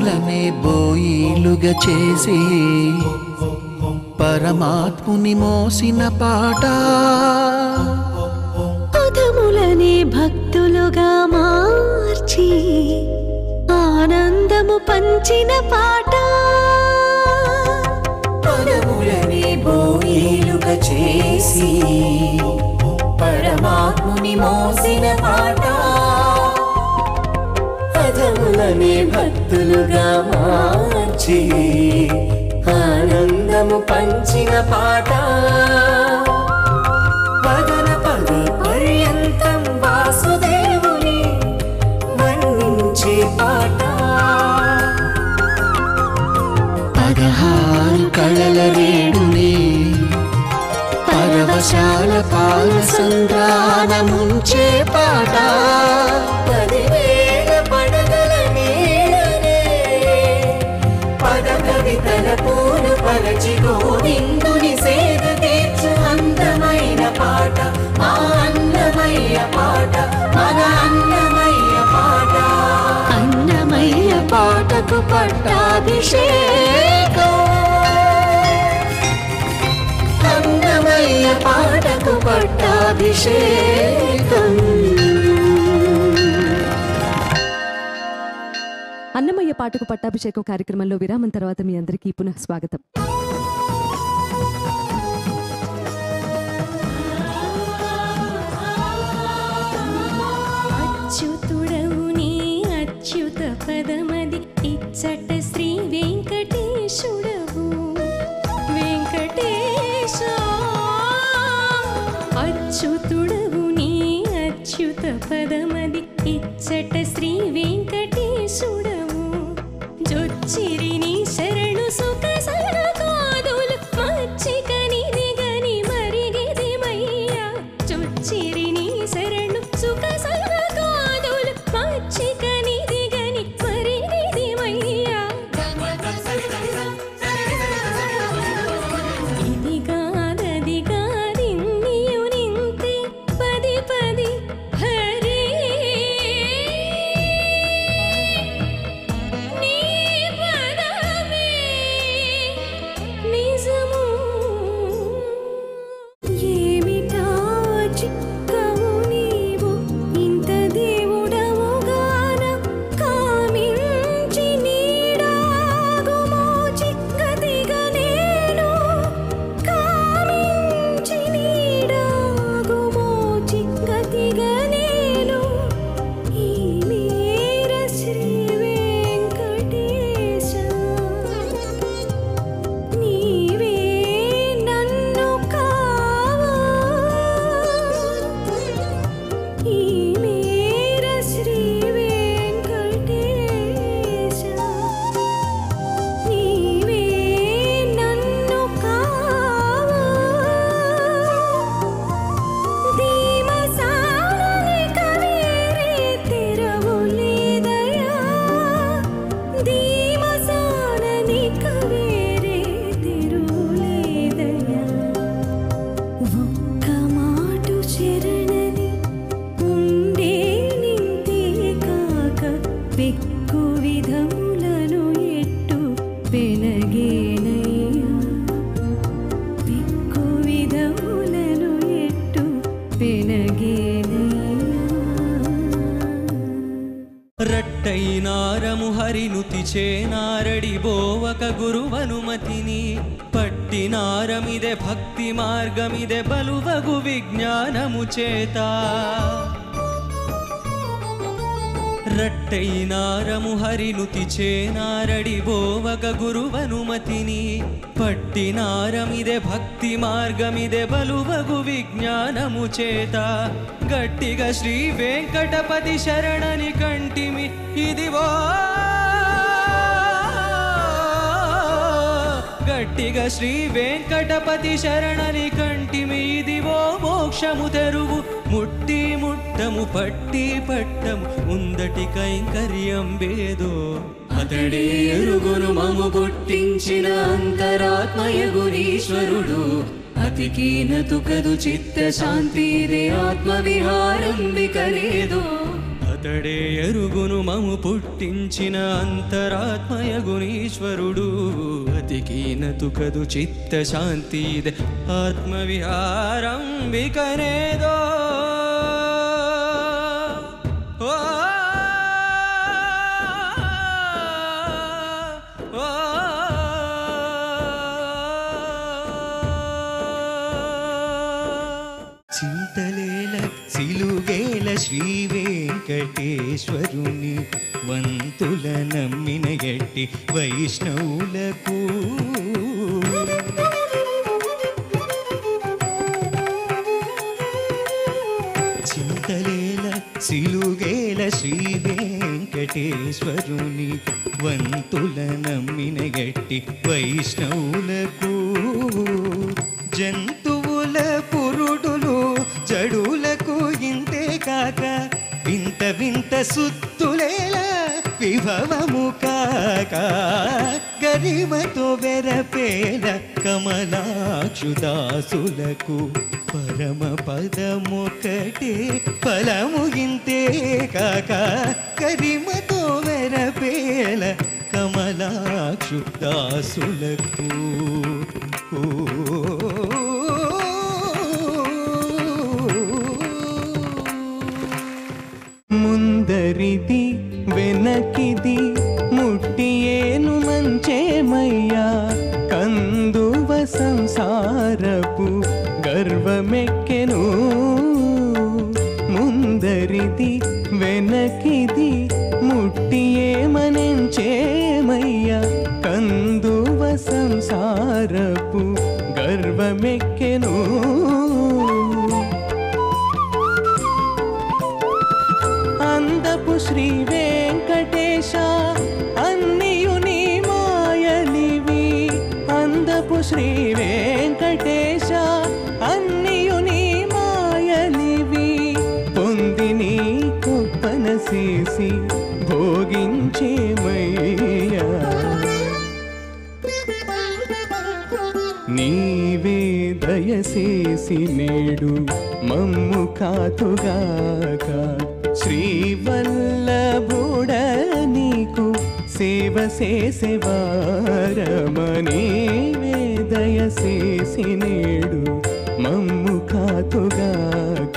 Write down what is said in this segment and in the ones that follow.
పదములనే బోయిలుగా చేసి పరమాత్ముని మోసిన పాట పదములనే భక్తులుగా మార్చి ఆనందము పంచిన పాట పదములనే బోయిలుగా చేసి పరమాత్ముని మోసిన పాట పదములనే భక్తులుగా మార్చి ఆనందము పంచిన పాట పదన పద పర్యంతం వాసుదేవుని వర్ణించే పాట పదహారు కళల రేడుని పరవశాల పాల సంద్రానముంచే పాట పదివేల పడగల నీడనే పద కవితల పూలు పరచి గోవిందుని సేద తీర్చు అందమైన పాట మా అన్నమయ్య పాట మన అన్నమయ్య పాట అన్నమయ్య పాటకు పట్టాభిషేకం అన్నమయ్య పాటకు పట్టాభిషేకం అన్నమయ్య పాటకు పట్టాభిషేకం కార్యక్రమంలో విరామం తర్వాత మీ అందరికీ పునః స్వాగతం అచ్యుతుడవు నీ అచ్యుత పదమది ఇచ్చట శ్రీ వెంకటేశుడవు వెంకటేశ అచ్యుతుడవు నీ అచ్యుత పదమది ఇచ్చట శ్రీ వెంకటేశుడవు జొచ్చిరి నీ శరణు సుఖ సరకాదులు మచ్చిక నిదిగని మరిగిది మయ్యా చొచ్చిరి నీ శరణు సుఖ సరకాదులు మచ్చిక నిదిగని మరిగిది మయ్యా ఇది కాదది కాదిన్నియు నింతే పది పది హరే నీ పదమే నిజము ఏమిటా చిక్కవు నీవు ఇంత దేవుడవుగాన కామించి నీడాగుమో చిక్కదిగా నేను కామించి నీడాగుమో చిక్కదిగా నేను ఈ మేర శ్రీ వెంకటేశ నీవే నన్ను కావా ఈ మేర శ్రీ వెంకటేశ నీవే నన్ను కావా ధీమసాలని కవేరే తెరవులేదయా ధీమసాలని కవేరే తెరులేదయా ఒక్క మాటు శరణని ఉండే నింతే కాక పెక్కు విధములను ఎట్టు పెనగేనయ్యా పెక్కు విధములను ఎట్టు పెనగేనయ్యా రట్టైనారము హరినుతి చేనారడి బోవక గురువనుమతిని పట్టినారమిదే భక్తి మార్గమిదే బలువగు విజ్ఞానము చేత రట్టైనారము హరినుతి చేనారడి బోవక గురువనుమతిని పట్టినారమిదే భక్తి మార్గమిదే బలువగు విజ్ఞానము చేత గట్టిగా శ్రీ వెంకటపతి శరణని కంటిమి ఇదివో గట్టిగా శ్రీ వెంకటపతి శరణని కంటిమి ఇదివో మోక్షము తెరువు ముట్టి ముట్టము పట్టి పట్టము ఉందటి కైంకర్యం వేదో అతడే ఎరుగును మము పుట్టించిన అంతరాత్మయగురీశ్వరుడు అతికీనతు కదు చిత్త శాంతిదే ఆత్మ విహారం వికరేదో అతడే ఎరుగును మము పుట్టించిన అంతరాత్మయగునీశ్వరుడు అతికీనతు కదు చిత్త శాంతి ఆత్మవిహారం వికనేదో ఓ ఓ చింతలేల సిలుగేల శ్రీ వెంకటేశ్వరుని వంతుల నమ్మిన ఎట్టి వైష్ణవులకు చింతలేల సిలుగేల శ్రీ వెంకటేశ్వరుని వంతుల నమ్మిన గట్టి వైష్ణవులకు జంతువుల పురుడులు జడులకు ఇంతే కాక వింత వింత సుత్తులేల విభవము కాక గరిమతో వెరపేల కమలాక్షుదాసులకు పరమ పదమొకటే ఫలము ఇంతే కాక గరిమతో వెరపేల కమలాక్షుదాసులకు ముందరిది వెనకిది ముట్టియేను మంచేమయ్యా కందువ సంసారపు గర్వమెక్కెను ముందరిది వెనకిది ముట్టియేమనెంచేమయ్యా కందువ సంసారపు గర్వమెక్కెను అందపు శ్రీ వెంకటేశ అన్నియుని మాయలివి అందపు శ్రీ వెంకటేశ అన్నియుని మాయలివి పొందిని కొప్పన చేసి భోగించేమయ్యా నీవే దయసేసి నేడు మమ్ము కాతుగాక శ్రీవల్లభుడ నీకు సేవ చేసేవారమనీవే దయసేసి నేడు మమ్ము కాతుగాక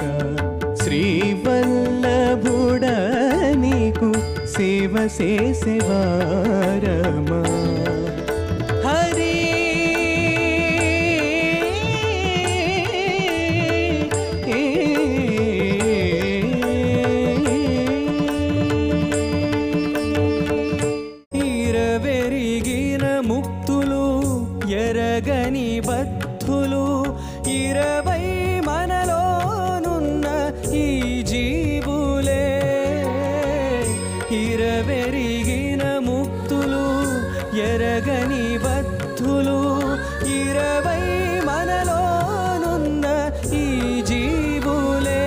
శ్రీవల్లభుడ నీకు సేవ చేసేవారమా హరి ఇరవెరిగిన ముక్తులు ఎరగని బద్ధులు ఇరవై మనలోనున్న ఈ జీవులే ఇరవెరిగిన ముక్తులు ఎరగని బద్ధులు ఇరవై మనలోనున్న ఈ జీవులే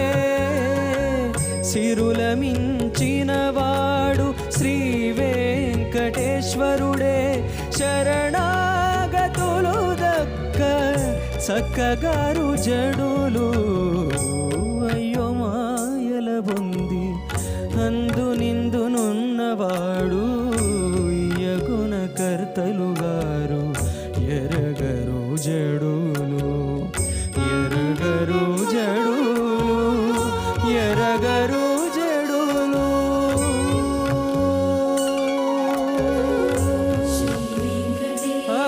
సిరుల మించిన వాడు శ్రీ వెంకటేశ్వరుడే శరణాగతులు దక్క చక్కగారు జడులు అయ్యో మాయల బొంది అందు నిందునున్నవాడు యగుణ కర్తలు గారు ఎరగరు జడులు ఎరగరు జడులు ఎరగరు జడులు ఆ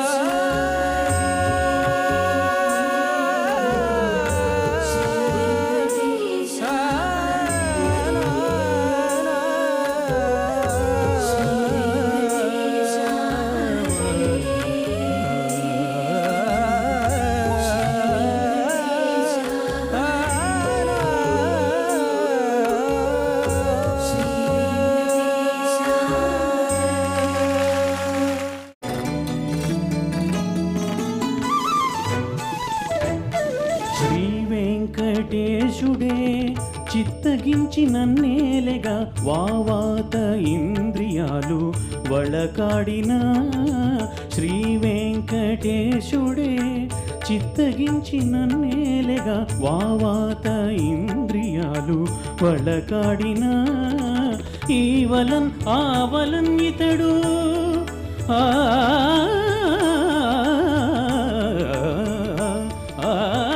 శ్రీ వెంకటేశుడే చిత్తగించి నన్నేలెగా వావాత ఇంద్రియాలు వళకాడిన శ్రీ వెంకటేశుడే చిత్తగించి నన్నేలెగా వావాత ఇంద్రియాలు వళకాడిన ఈవలన్ ఆవలన్ ఇతడు ఆ ఆ,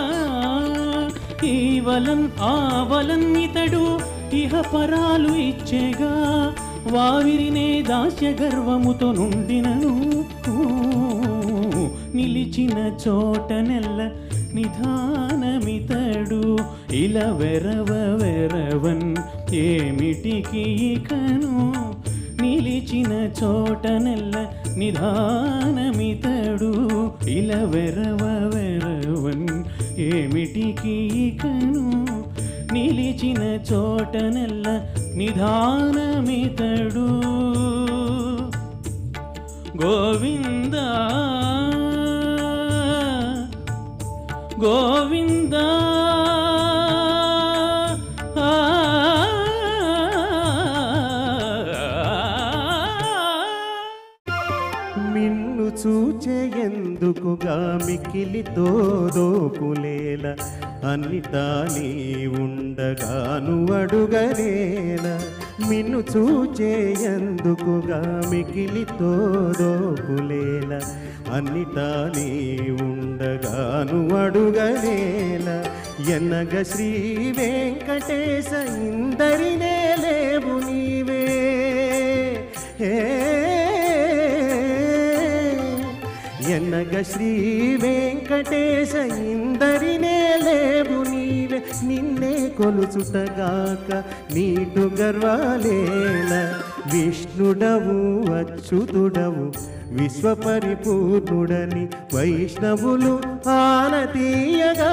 ఈవలన్ ఆవలన్ ఇతడు ఇహ పరాలు ఇచ్చేగా వావిరినే దాస్య గర్వముతో నుండినను నిలిచిన చోట నెల్ల నిధానమితడు ఇలా వెరవ వెరవన్ ఏమిటికి ఇకను నిలిచిన చోట నెల్ల నిధానమితడు ఇలా వెరవ వెరవన్ ఏమిటికి ఇకను నిలిచిన చోట నెల్ల నిధానమితడు గోవింద గోవింద మిన్ను చూచే ఎందుకుగా మికిలితో దోపులేల అన్నిటా నీ ఉండగాను అడుగనేల మిన్ను చూచే ఎందుకుగా మికిలితో దోపులేల అన్నిటా నీ ఉండగాను అడుగనేల ఎన్నగ శ్రీ వెంకటేశ ఇందరినే లేవు నీవే హే ఎన్నగ శ్రీ వెంకటేశ ఇందరినే లేవు నీవే నిన్నే కొలుచుటగాక నీటు గర్వాలేల విష్ణుడవు అచ్యుతుడవు విశ్వపరిపూర్ణుడని వైష్ణవులు ఆనతీయగా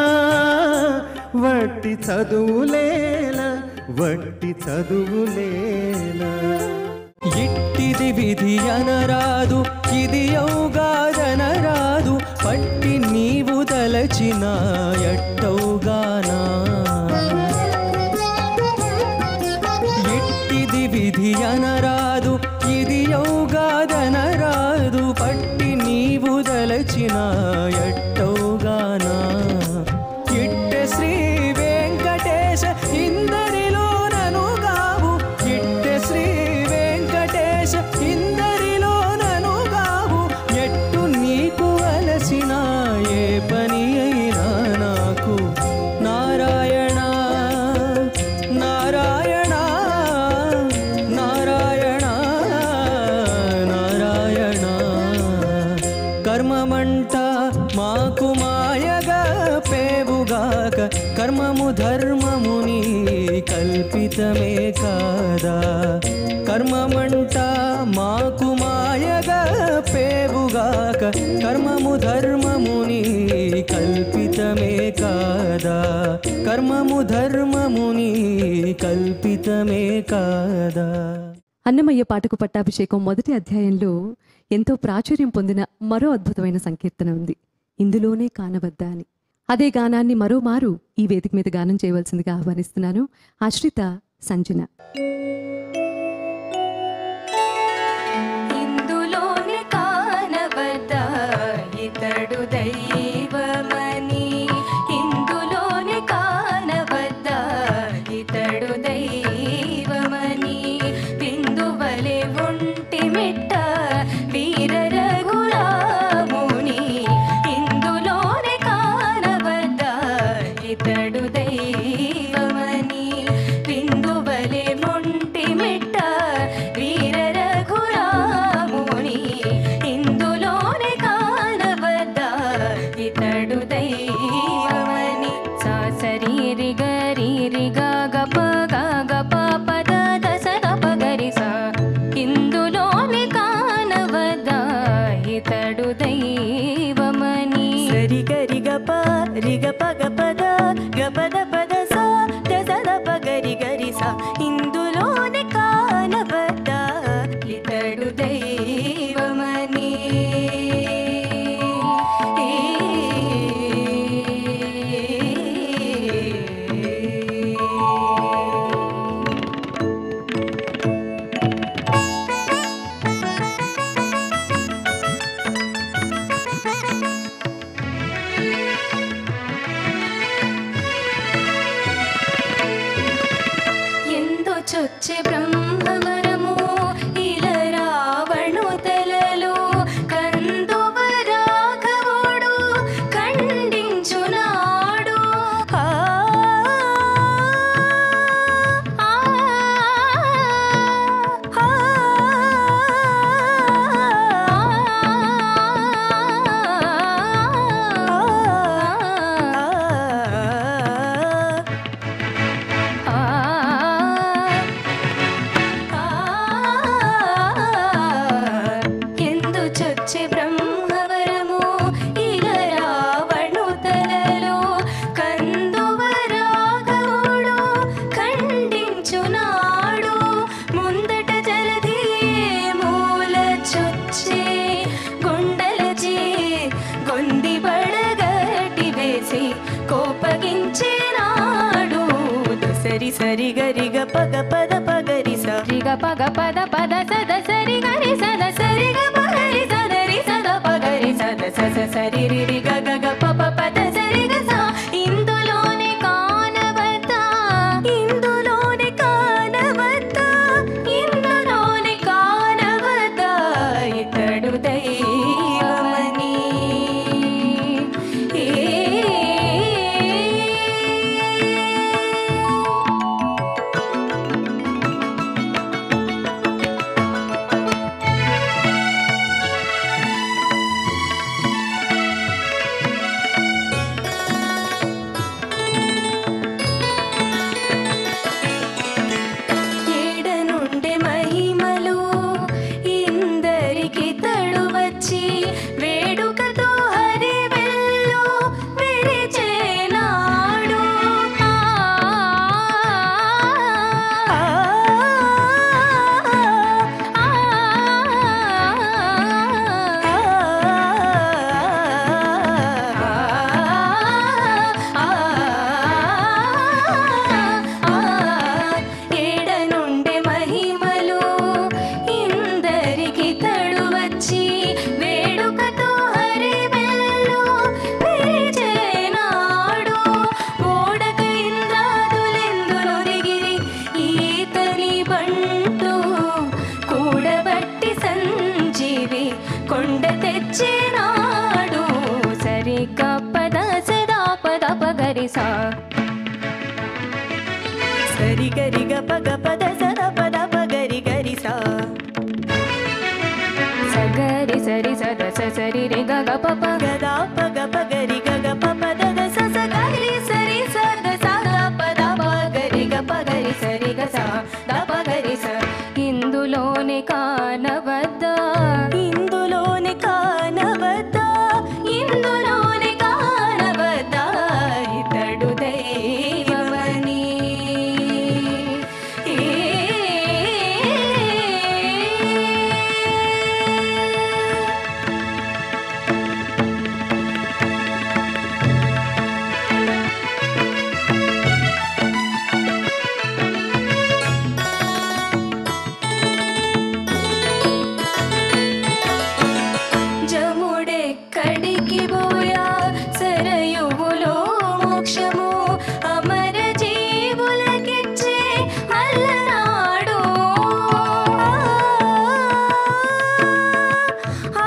వట్టి చదువులేల వట్టి చదువులేలా ఇట్టిది విధి అనరాదు ఇది ఔగాదనరాదు పట్టి నీవు తలచిన ఎట్టౌగానా ఇట్టిది విధి అనరాదు ఇది ఔగాదనరాదు పట్టి నీవు తలచిన ఎట్టౌగానా ఇట్టె శ్రీ వెంకటేశ ఇందరిలో ననుగావు ఇట్టె శ్రీ వెంకటేశ ఇందరిలో ననుగావు ఎట్టు నీకు అలసిన ఏ పని అయినా నాకు నారాయణ నారాయణ నారాయణ నారాయణ కర్మమంట మాకు మాయగా పేవుగాక కర్మము ధర్మముని కల్పితమే కాదా కర్మమంట మాకు మాయగా పేవుగాక కర్మము ధర్మముని కల్పితమే కాదా కర్మము ధర్మముని కల్పితమే కాదా అన్నమయ్య పాటకు పట్టాభిషేకం మొదటి అధ్యాయంలో ఎంతో ప్రాచుర్యం పొందిన మరో అద్భుతమైన సంకీర్తన ఉంది ఇందులోనే కానవద్దా అని అదే గానాన్ని మరోమారు ఈ వేదిక మీద గానం చేయవలసిందిగా ఆహ్వానిస్తున్నాను ఆశ్రిత సంజన ఇందులోనే కానవద్దా ఇతడు దైవమని ఇందులోనే కానవద్దా ఇతడు దైవమని బిందువలె ఒంటి మిట్ట వీర రఘురాముని ఇందులోనే కానవద్దా ఇతడు దైవమని బిందువలె మొంటి మిట్ట వీర రఘురాముని ఇందులోనే కానవద్దా ఇతడు దైవమని సా శరీరి గరీరి గ ప గ ప పద దశ గ ప గరి సా ఇందులోనే కానవద్దా ఇతడు దైవమని సరి గరి గ ప రి గ ప గ పద గ పద పద సా దశ ద ప గరి గరి సా ఇందులోనే కానవద్దా ఇతడు దైవమని చేసి కోపగించినాడు సరి సరి గరిగ పగ పద పగరి సరిగ పగ పద పద సద సరి గరి సద సరిగ పగరి సదరి సద పగరి సద సద సరి రి రి గ గ గ ప ప పద సరి గ స ఇందులోనే కానవద్దా ఇందులోనే కానవద్దా ఇందులోనే కానవద్దా ఇతడు దైవమని ఏడనుండే మహిమలు ఇందరికి తడు వచ్చి వేడుకతో హరివెల్లు విరిచేనాడు ఆ, ఆ, ఆ, ఏడనుండే మహిమలు ఇందరికి తడు వచ్చి వేడుకతో హరివెల్లు విరిచేనాడు ఓడక ఇంద్రాదులెందునొరిగిరి ఈతలి బంటు కూడబట్టి సంజీవి కొండ తెచ్చినాడు సరి కప్పద సదా పద పగరిసా సరి గరి గ పగ పద సద పద పగరి గరి సా సగరి సరి సద స సరి రి గ గ ప ప గ ద ప గ ప గరి గ గ ప ప ద ద స స గరి సరి స ద స ద ప ద ప గరి గ ప గరి సరి గ స ద ప గరి స ఇందులోనే కానవద్దా ఇందులోనే కానవద్దా ఇందులోనే కానవద్దా ఇతడు దైవమని జముడెక్కడికి పోయా సరయువులో మోక్షము అమర జీవులకిచ్చే అల్లనాడు ఆ,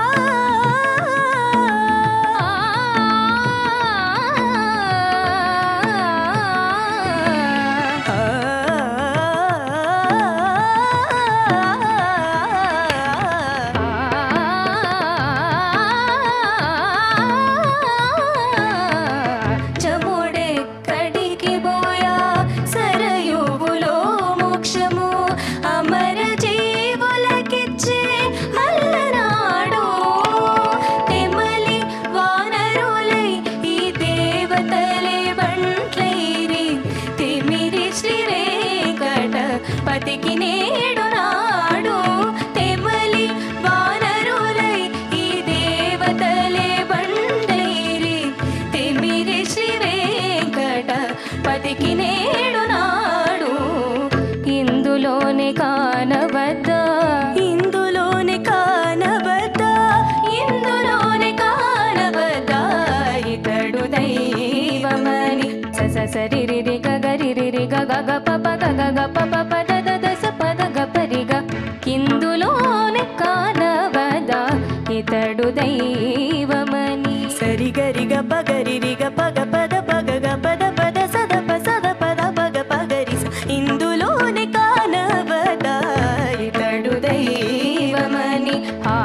చముడెక్కడికి పోయా సరయువులో మోక్షము అమర జీవులకిచ్చే అల్లనాడు తెమలి వానరులై ఈ దేవతలే బంట్లైరి తిమిరి శ్రీ వెంకట పతికి నేడు నాడు తెమలి వానరులై ఈ దేవతలే బండైరి తిమిరి శ్రీ వెంకట పతికి నేడు నాడు ఇందులోనే కానవద్దా ఇందులోనే కానవద్దా ఇందులోనే కానవద్దా ఇతడు దైవమని స స సరి రి రి గ గ రి రి రి గ గ గ ప ప గ గ గ ప ప ప ద ద ద స ప ద గ ప రి గ ఇందులోనే కానవదా ఇతడు దైవమని సరి గరి గ ప గరి రి గ ప గ ప ద ప గ గ ప ద ప ద స ద ప స ద ప ద ప గ ప గరి స ఇందులోనే కానవదా ఇతడు దైవమని ఆ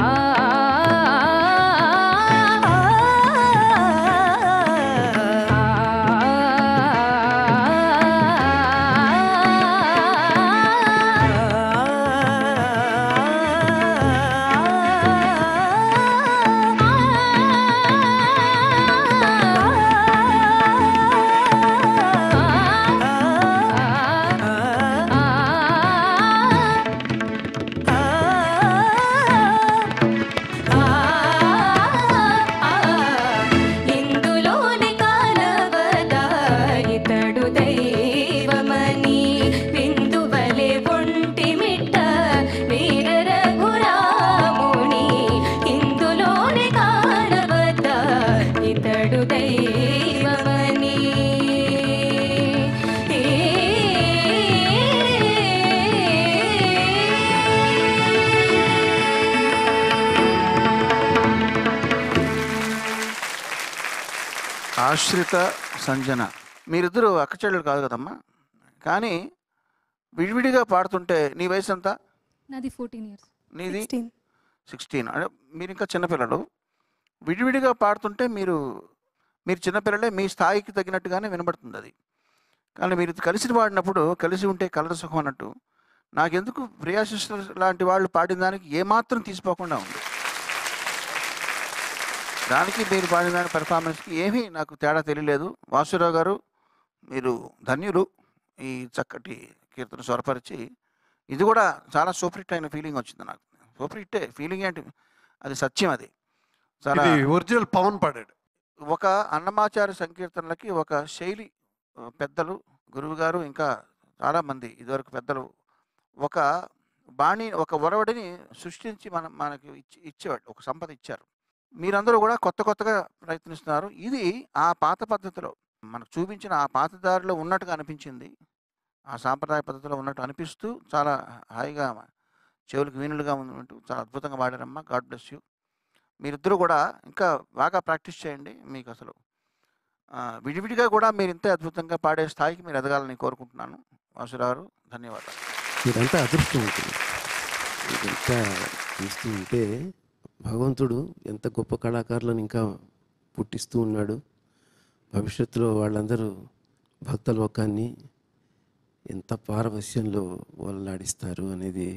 ఆ దైవమని ఆశ్రిత సంజన మీరిద్దరూ అక్కచెల్లెలు కాదు కదమ్మా కానీ విడివిడిగా పాడుతుంటే నీ వయసు ఎంత నాది ఫోర్టీన్ ఇయర్స్ నీది సిక్స్టీన్ అంటే మీరు ఇంకా చిన్నపిల్లలు విడివిడిగా పాడుతుంటే మీరు మీరు చిన్నపిల్లలే మీ స్థాయికి తగినట్టుగానే వినబడుతుంది అది కానీ మీరు కలిసి పాడినప్పుడు కలిసి ఉంటే కలర సుఖం అన్నట్టు నాకెందుకు ప్రియా సిస్టర్ లాంటి వాళ్ళు పాడిన దానికి ఏమాత్రం తీసిపోకుండా ఉంది దానికి మీరు పాడిన దాని పెర్ఫార్మెన్స్కి ఏమీ నాకు తేడా తెలియలేదు వాసురావు గారు మీరు ధన్యులు ఈ చక్కటి కీర్తన స్వరపరిచి ఇది కూడా చాలా సూపర్ హిట్ అయిన ఫీలింగ్ వచ్చింది నాకు సూపర్ హిట్టే ఫీలింగ్ ఏంటి అది సత్యం అది చాలా ఇది ఒరిజినల్ పవన్ పాడాడు ఒక అన్నమాచార్య సంకీర్తనలకి ఒక శైలి ఆ, పెద్దలు గురువు గారు ఇంకా చాలామంది ఇదివరకు పెద్దలు ఒక బాణి ఒక ఒరవడిని సృష్టించి మనం మనకి ఇచ్చి ఇచ్చేవాళ్ళు ఒక సంపద ఇచ్చారు మీరందరూ కూడా కొత్త కొత్తగా ప్రయత్నిస్తున్నారు ఇది ఆ పాత పద్ధతిలో మనకు చూపించిన ఆ పాత దారిలో ఉన్నట్టుగా అనిపించింది ఆ సాంప్రదాయ పద్ధతిలో ఉన్నట్టు అనిపిస్తూ చాలా హాయిగా చెవులకు వీణులుగా ఉన్నట్టు చాలా అద్భుతంగా పాడారమ్మా గాడ్ బ్లెస్ యూ మీరిద్దరూ కూడా ఇంకా బాగా ప్రాక్టీస్ చేయండి మీకు అసలు ఆ, విడివిడిగా కూడా మీరు ఇంతే అద్భుతంగా పాడే స్థాయికి మీరు ఎదగాలని కోరుకుంటున్నాను వాసురావు ధన్యవాదాలు మీరంతా అదృష్టం ఉంటుంది ఇదంతా చూస్తూ ఉంటే భగవంతుడు ఎంత గొప్ప కళాకారులను ఇంకా పుట్టిస్తూ ఉన్నాడు భవిష్యత్తులో వాళ్ళందరూ భక్త లోకాన్ని ఎంత పారవశ్యంలో వల్లాడిస్తారు అనేది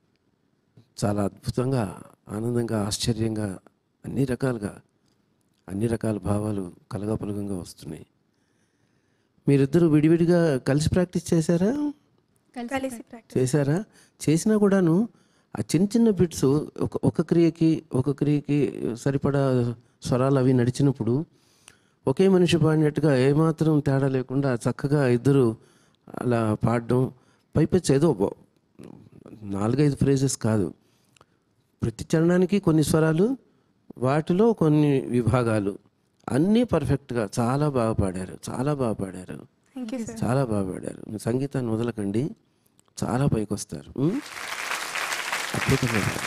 చాలా అద్భుతంగా ఆనందంగా ఆశ్చర్యంగా అన్ని రకాలుగా అన్ని రకాల భావాలు కలగాపలగంగా వస్తున్నాయి మీరిద్దరూ విడివిడిగా కలిసి ప్రాక్టీస్ చేశారా కలిసి చేశారా చేసినా కూడాను ఆ చిన్న చిన్న బిట్స్ ఒక ఒక క్రియకి ఒక క్రియకి సరిపడా స్వరాలు అవి నడిచినప్పుడు ఒకే మనిషి పాడినట్టుగా ఏమాత్రం తేడా లేకుండా చక్కగా ఇద్దరు అలా పాడడం పైపెచ్చు ఏదో బ- నాలుగైదు ఫ్రేజెస్ కాదు ప్రతి చరణానికి కొన్ని స్వరాలు వాటిలో కొన్ని విభాగాలు అన్నీ పర్ఫెక్ట్గా చాలా బాగా పాడారు చాలా బాగా పాడారు చాలా బాగా పాడారు మీ సంగీతాన్ని వదలకండి చాలా పైకి వస్తారు ఉం? అద్భుతంగా పాడారు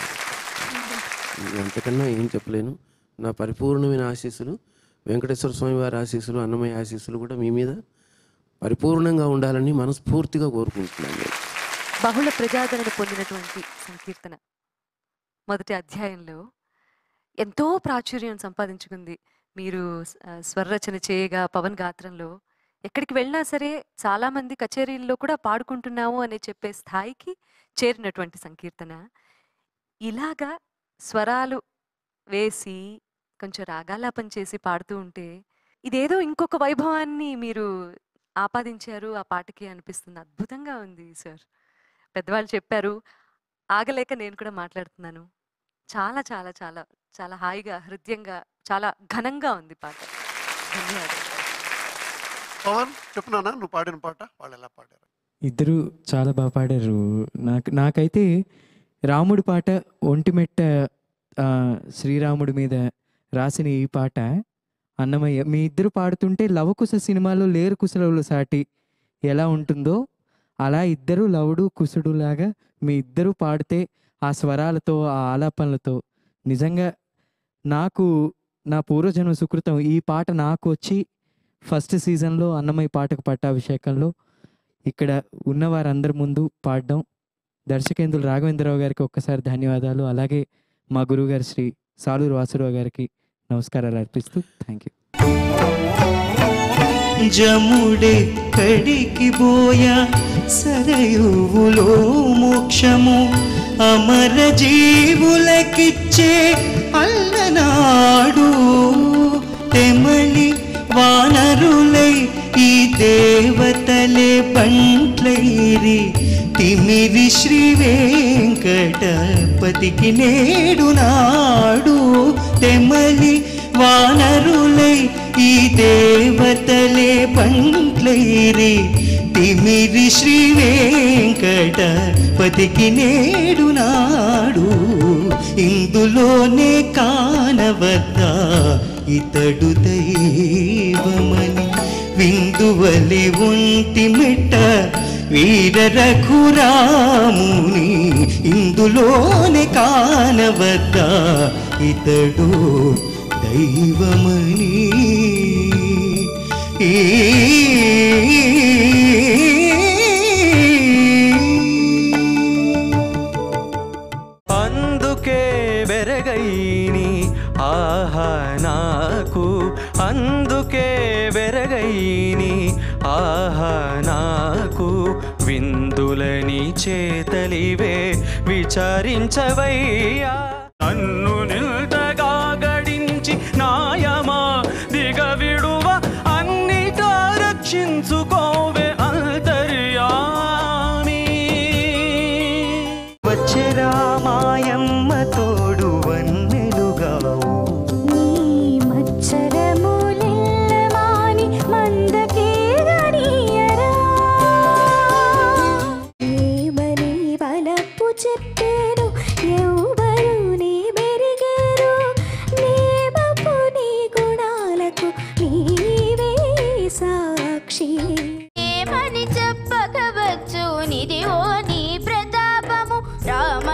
ఇంక అంతకన్నా ఏం చెప్పలేను నా పరిపూర్ణమైన ఆశీస్సులు వెంకటేశ్వర స్వామి వారి ఆశీస్సులు అన్నమయ్య ఆశీస్సులు కూడా మీ మీద పరిపూర్ణంగా ఉండాలని మనస్ఫూర్తిగా కోరుకుంటున్నాను నేను. బహుళ ప్రజాదరణ పొందినటువంటి సంకీర్తన మొదటి అధ్యాయంలో ఎంతో ప్రాచుర్యం సంపాదించుకుంది మీరు ఆ, స్వరరచన చేయగా పవన్ గాత్రంలో ఎక్కడికి వెళ్ళినా సరే చాలామంది కచేరీల్లో కూడా పాడుకుంటున్నాము అని చెప్పే స్థాయికి చేరినటువంటి సంకీర్తన ఇలాగా స్వరాలు వేసి కొంచెం రాగాలాపం చేసి పాడుతూ ఉంటే ఇదేదో ఇంకొక వైభవాన్ని మీరు ఆపాదించారు ఆ పాటకి అనిపిస్తుంది అద్భుతంగా ఉంది సార్ పెద్దవాళ్ళు చెప్పారు ఆగలేక నేను కూడా మాట్లాడుతున్నాను చాలా చాలా చాలా చాలా హాయిగా హృదయంగా చాలా ఘనంగా ఉంది పాట ధన్యవాదాలు పవన్ చెప్పున్నానా నువ్వు పాడిన పాట వాళ్ళు ఎలా పాడారు ఇద్దరు చాలా బాగా పాడారు నాకు నాకైతే రాముడి పాట ఒంటిమెట్ట ఆ, శ్రీరాముడి మీద రాసిన ఈ పాట అన్నమయ్య మీ ఇద్దరు పాడుతుంటే లవకుశ సినిమాలో లేరు కుశలవుల సాటి ఎలా ఉంటుందో అలా ఇద్దరు లవుడు కుశుడు లాగా మీ ఇద్దరు పాడితే ఆ స్వరాలతో ఆ ఆలాపనలతో నిజంగా నాకు నా పూర్వజన్మ సుకృతం ఈ పాట నాకు వచ్చి ఫస్ట్ సీజన్లో అన్నమయ్య పాటకు పట్టాభిషేకంలో ఇక్కడ ఉన్న వారందరి ముందు పాడడం దర్శకేంద్రులు రాఘవేంద్రరావు గారికి ఒక్కసారి ధన్యవాదాలు అలాగే మా గురువుగారు శ్రీ సాలూరు వాసురావు గారికి నమస్కారాలు అర్పిస్తూ థ్యాంక్ యూ జముడెక్కడికి పోయా సరయువులో మోక్షము అమర జీవులకిచ్చే అల్లనాడు తెమలి వానరులై ఈ దేవతలే బంట్లైరి తిమిరి శ్రీ వెంకటపతికి నేడు నాడు తెమలి వానరులై ఈ దేవతలే బంట్లైరి తిమిరి శ్రీ వెంకటపతికి నేడు నాడు ఇందులోనే కానవద్దా ఇతడు దైవమని విందువలి ఒంటి మెట్ట వీర రఘురాముని ఇందులోనే కానవద్దా ఇతడు దైవమని అందుకే బెరగైని ఆహా నాకు అందుకే బెరగైని ఆహా నాకు విందులని చేతలివే విచారించవయ్యా నన్ను నిల్తగా గడించి నాయమా దిగ విడువ అన్నిటా రక్షించుకోవే అంతర్యామి వచ్చరా మాయమ్మ తోడు వన్నెలుగావు నీ మచ్చరములెల్లమాని మందకేగనీయరా. ఏమని వలపు చెప్పేను ఎవ్వరు నీ మెరిగేరు నేమపు నీ గుణాలకు నీవే సాక్షి ఏమని చెప్పకవచ్చు నిది ఓ నీ ప్రతాపము రామ